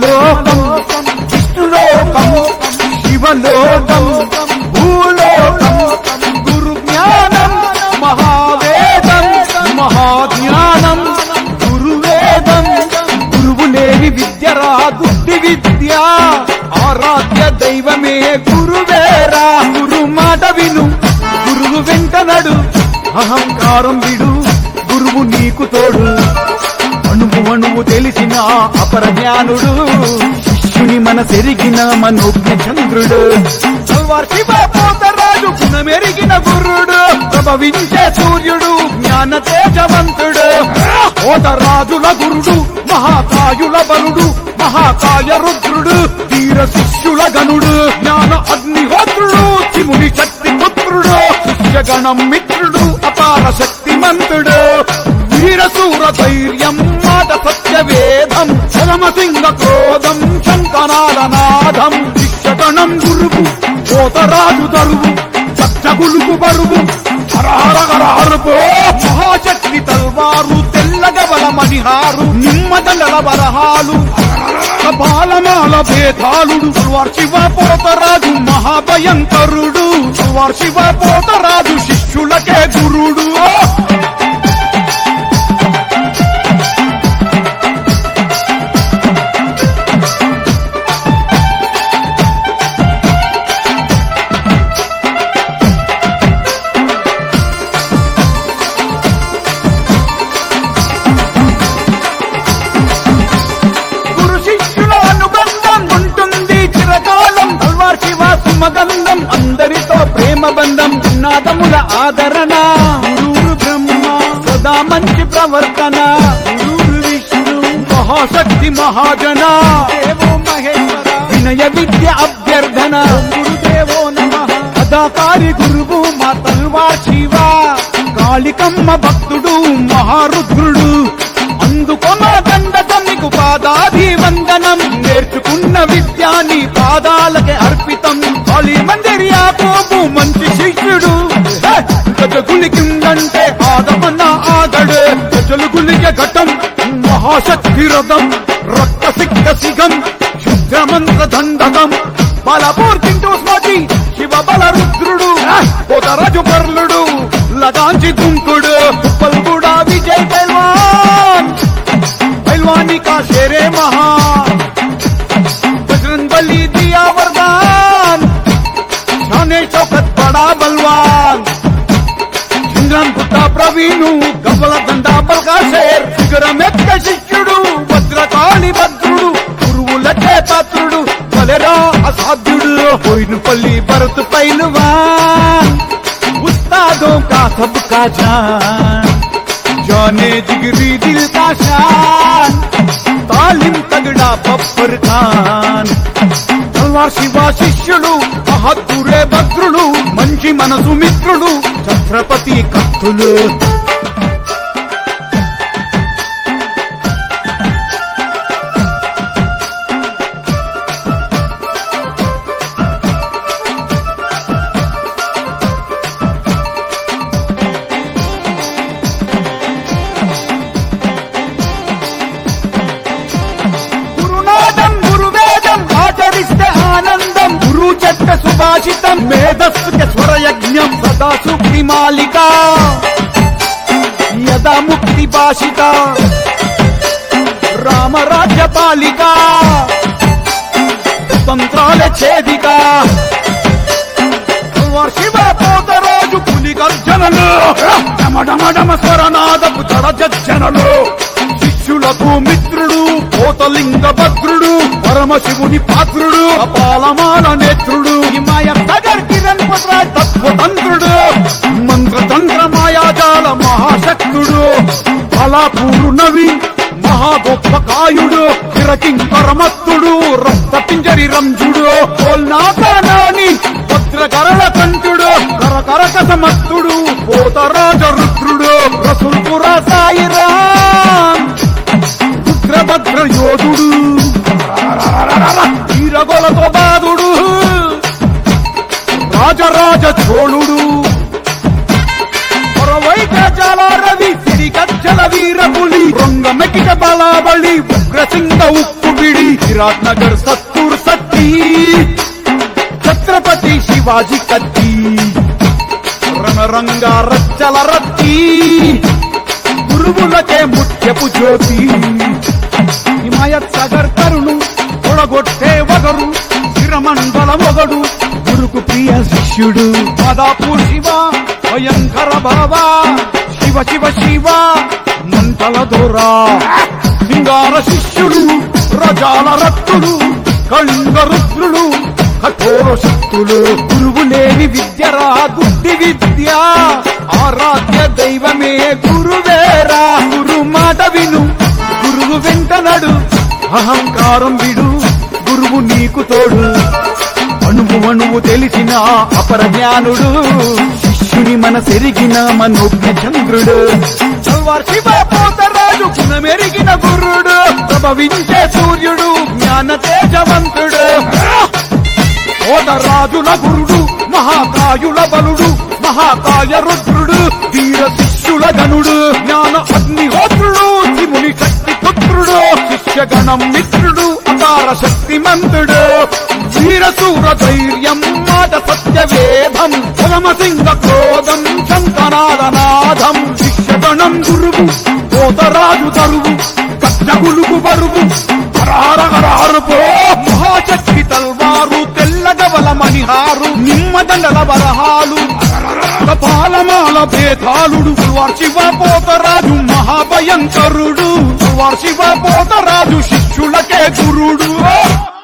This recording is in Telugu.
బ్రహ్మలోకం విష్ణులోకం శివలోకం భూలోకం గురు జ్ఞానం మహావేదం మహాజ్ఞానం గురువేదం గురువు లేని విద్యరా గుడ్డి విద్య ఆరాధ్య దైవమే గురువేరా గురు మాట విను గురువు వెంటనడు అహంకారం విడు గురువు నీకు తోడు అణువు అణువు తెలిసిన అపర జ్ఞానుడు శిష్యుని మన సెరిగిన మనోజ్ఞ చంద్రుడు సల్వార్ శివ పోతరాజు గుణమెరిగిన గురుడు ప్రభవించే సూర్యుడు జ్ఞాన తేజవంతుడు పోతరాజుల గురుడు మహాకాయుల బలుడు మహాకాయ రుద్రుడు వీర శిష్యుల గనుడు జ్ఞాన అగ్నిహోత్రుడు శివుని శక్తి పుత్రుడు శిష్యగణం మిత్రుడు అపార శక్తిమంతుడు వీరసూర ధైర్యం మాట సత్య వేదం చరమసింగ క్రోధం శంకనాల నాదం శిక్షగణం గురువు కోతరాజు తరువు సత్యగులుకు బరువు హరహరహరహరుపు మహాశక్తి తల్వారు తెల్లగవల మణిహారు నిమ్మదల వరహాలు బాలమాల భేదాలుడు సల్వార్ శివ పోతరాజు మహాభయంకరుడు సల్వార్ శివ పోతరాజు శిష్యులకే గురుడు గురు శిష్యుల అనుబంధం ఉంటుంది చిరకాలం అల్వార్ శివ సుమగంధం అందరితో ప్రేమ బంధం నాదముల ఆదరణ గురువు బ్రహ్మ సదా మంచి ప్రవర్తన గురువు విష్ణు మహాశక్తి మహాజన దేవో మహేశ్వర వినయ విద్య అభ్యర్థన గురుదేవో నమ అదాకారి గురువు మా తల్వార్ శివ కాళికమ్మ భక్తుడు మహారుద్రుడు అందుకొన దండకం నీకు పాదాభి వందనం నేర్చుకున్న విద్యాని పాదాలకే అర్పితం కాళీ మందిర్ యాకోబు మంచి శిష్యుడు హే! గజగులి కిందంటే ఆదమన్న ఆగడు గజలు గులిక ఘటం మహాశక్తి రథం రక్త సిక్త సిగం శుద్రమంత్ర దండకం బలపూర్తింటూ స్మతి శివ బల రుద్రుడు పోతరాజు పర్లుడు లగాంచి దుంకుడు పల్గుడా విజయ్ పైల్వాన్ पहलवानी का शेरे महान बजरंग बली दिया वरदान शाने शौकत बड़ा बलवान ఇంద్రం పుట్ట ప్రవీణు గవ్వల దండా పల్కా షేర్ శిఖరమెక్క శిష్యుడు భద్రకాళి భద్రుడు గురువులకే పాత్రుడు బలెరా అసాధ్యుడు పోయినపల్లి భరత్ పైలువాన్ ఉస్తాదోं का सबका जान जाने जिगरी दिल का शान तालिम तगड़ा बब्बर खान తల్వార్ శివ శిష్యుడు మహద్దురే భద్రుడు మంచి మనసు మిత్రుడు ఛత్రపతి కత్తులు గురునాథం గురువేదం ఆచరిస్తే ఆనందం గురు చెట్ట సుభాషితం మేధస్సుకి స్వరయజ్ఞం సదా సుక్తి మాలిక యదా ముక్తి భాషిత రామరాజ్య పాలిక తంత్రాల ఛేదిక శివ పోతరాజు పులి గర్జనలు డమడమడమ స్వరనాదపు జడజనలు శిష్యులకు మిత్రుడు పోతలింగ భద్రుడు పరమశివుని పాత్రుడు అపాలమాల నేత్రుడు హిమాయ నగర్ కిరణ్ పుత్రాజ్ తత్వతంత్రుడు మంత్రతంత్ర మాయాజాల మహాశక్తుడు బలాపూరు నవి మహా గొప్ప కాయుడు కిరకింకరమత్తుడు రక్త పింజరి రంజుడు నాని భద్రకరణ కంఠుడు కరకరకసమత్తుడు పోతరాజ రుద్రుడు రసుల్పుర సాయిరాం రుద్రభద్ర యోధుడు వీరగొలతో బాధుడు రాజరాజ చోళుడు పొరవైక జల రవి సిరి గజ్జల వీర పులి రొంగ మెకిట బలాబలి ఉగ్రసింగ ఉక్కు బిడి విరాట్నగర్ సత్తూర్ సత్తి ఛత్రపతి శివాజీ కత్తి రణరంగా రచ్చల రత్తి గురువులకే ముఖ్యపు జ్యోతి హిమాయత్ సాగర్ తరుణు తొడగొట్టే వగరు చిరమండల మొగడు గురుకు ప్రియ శిష్యుడు పదాపూర్ శివ భయంకర బాబా శివ శివ శివ మంటల దొరా సింగార శిష్యుడు రజాల రక్తుడు కళింగ రుద్రుడు కఠోర శక్తులు గురువు లేని విద్యరా గుడ్డి విద్య ఆరాధ్య దైవమే గురువేరా గురు మాట విను గురువు వెంట నడు అహంకారం విడు గురువు నీకు తోడు అణువు అణువు తెలిసిన అపర జ్ఞానుడు శిష్యుని మన సెరిగిన మనోజ్ఞ చంద్రుడు చల్వార్ శివ పోతరాజు గుణమెరిగిన గురుడు ప్రభవించే సూర్యుడు జ్ఞాన తేజవంతుడు రాజుల గురుడు మహాకాయుల బలుడు మహాకాయ రుద్రుడు వీర శిష్యుల గనుడు జ్ఞాన అగ్నిహోత్రుడు శివుని శక్తి పుత్రుడు శిష్యగణం మిత్రుడు అపార శక్తిమంతుడు వీరసూర ధైర్యం మాట సత్య వేదం పరమసింగ క్రోధం శంకనాదనాదం శిష్యగణం గురువు పోతరాజు తరువు కచ్చగులుగు బరువు హరారహరారుపో మహాశక్తి తల్వారు తెల్లగవల మణిహారు నిమ్మదండల వరహాలు పాలమాల భేదాలుడు శివ పోతరాజు మహాభయంకరుడు శివ పోతరాజు శిష్యులకే గురుడు